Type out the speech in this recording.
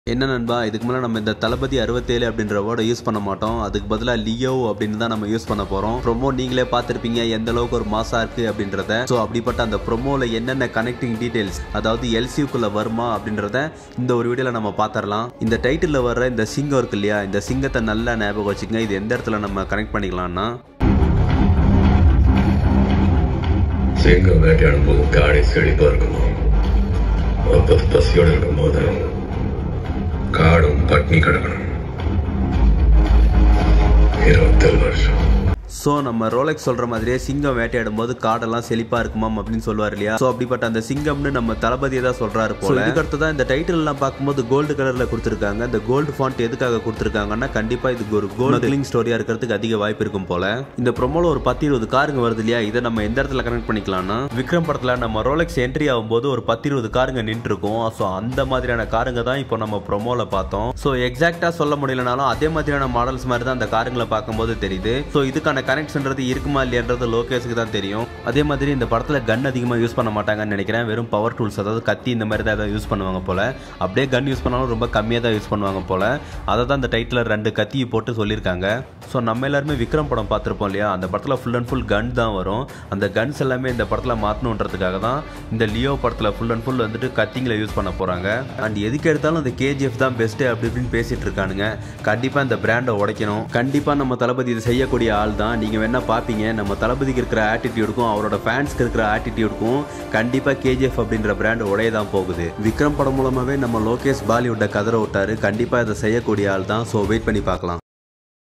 என்ன நண்பா இதுக்கு மேலே நம்ம இந்த தளபதி அறுபத்தேழு அப்படின்ற வேர்டை யூஸ் பண்ண மாட்டோம் அதுக்கு பதிலாக லியோ அப்படின்னு தான் நம்ம யூஸ் பண்ண போகிறோம் ப்ரொமோ நீங்களே பார்த்துருப்பீங்க எந்த அளவுக்கு ஒரு மாசா இருக்கு அப்படின்றத ஸோ அப்படிப்பட்ட அந்த ப்ரொமோவில் என்னென்ன கனெக்டிங் டீடைல்ஸ் அதாவது எல்சியூக்குள்ளே வருமா அப்படின்றத இந்த ஒரு வீடியோவில் நம்ம பார்த்துடலாம் இந்த டைட்டிலில் வர்ற இந்த சிங்கம் இருக்கு இல்லையா இந்த சிங்கத்தை நல்லா ஞாபகம் வச்சுக்கங்க இது எந்த இடத்துல நம்ம கனெக்ட் பண்ணிக்கலாம்னா சிங்கம் வேட்டையாடும் போது காடை செழிப்பா இருக்குமா அப்பது பசியோட இருக்கும்போது காடும் பட்னி கிடக்கணும் இருபத்தேழு வருஷம் ஸோ நம்ம ரோலெக்ஸ் சொல்ற மாதிரியே சிங்கம் வேட்டையாடும் போது காடெல்லாம் செழிப்பா இருக்குமாம் அப்படின்னு சொல்லுவார் இல்லையா ஸோ அப்படிப்பட்ட அந்த சிங்கம்னு நம்ம தளபதியை தான் சொல்றாரு போல இதுக்கு அடுத்ததான் இந்த டைட்டில் எல்லாம் பார்க்கும்போது கோல்டு கலர்ல கொடுத்துருக்காங்க இந்த கோல்டு ஃபாண்ட் எதுக்காக கொடுத்துருக்காங்கன்னா கண்டிப்பா இதுக்கு ஒரு கோல்டு கிளிங் ஸ்டோரியா இருக்கிறதுக்கு அதிக வாய்ப்பு இருக்கும் போல இந்த ப்ரொமோல ஒரு பத்து இருபது காருங்க வருது இல்லையா இதை நம்ம எந்த இடத்துல கனெக்ட் பண்ணிக்கலாம்னா விக்ரம் படத்துல நம்ம ரோலெக்ஸ் என்ட்ரி ஆகும்போது ஒரு பத்து இருபது காருங்க நின்று இருக்கும் ஸோ அந்த மாதிரியான காருங்க தான் இப்போ நம்ம ப்ரொமோல பார்த்தோம் ஸோ எக்ஸாக்டா சொல்ல முடியலனாலும் அதே மாதிரியான மாடல்ஸ் மாதிரி தான் அந்த காருங்களை பார்க்கும்போது தெரியுது ஸோ இதுக்கான கனெக்ஷன்றது இருக்குமா இல்லையன்றது லோகேஷுக்கு தான் தெரியும் அதே மாதிரி இந்த படத்தில் கன் அதிகமாக யூஸ் பண்ண மாட்டாங்கன்னு நினைக்கிறேன் வெறும் பவர் டூல்ஸ் அதாவது கத்தி இந்த மாதிரி தான் ஏதாவது யூஸ் பண்ணுவாங்க போல அப்படியே கன் யூஸ் பண்ணாலும் ரொம்ப கம்மியாக தான் யூஸ் பண்ணுவாங்க போல அதை தான் இந்த டைட்டில் ரெண்டு கத்தியை போட்டு சொல்லியிருக்காங்க ஸோ நம்ம எல்லாருமே விக்ரம் படம் பார்த்துருப்போம் இல்லையா அந்த படத்தில் ஃபுல் அண்ட் ஃபுல் கன் தான் வரும் அந்த கன்ஸ் எல்லாமே இந்த படத்தில் மாற்றணுன்றதுக்காக தான் இந்த லியோ படத்தில் ஃபுல் அண்ட் ஃபுல் வந்துட்டு கத்திங்களை யூஸ் பண்ண போகிறாங்க அண்ட் எதுக்கு எடுத்தாலும் அந்த கேஜிஎஃப் தான் பெஸ்ட்டு அப்படி இப்படின்னு பேசிட்டு இருக்கானுங்க கண்டிப்பாக இந்த பிராண்டை உடைக்கணும் கண்டிப்பாக நம்ம தளபதி இது செய்யக்கூடிய ஆள் தான் நீங்கள் வேணால் பார்ப்பீங்க நம்ம தளபதிக்கு இருக்கிற ஆட்டிடியூடுக்கும் அவரோட ஃபேன்ஸ்க்கு இருக்கிற ஆட்டிடியூடுக்கும் கண்டிப்பாக கேஜிஎஃப் அப்படின்ற பிராண்ட் உடைய தான் போகுது விக்ரம் படம் மூலமாகவே நம்ம லோகேஷ் பாலிவுட்டை கதற விட்டாரு கண்டிப்பாக இதை செய்யக்கூடிய ஆள் தான் ஸோ வெயிட் பண்ணி பார்க்கலாம்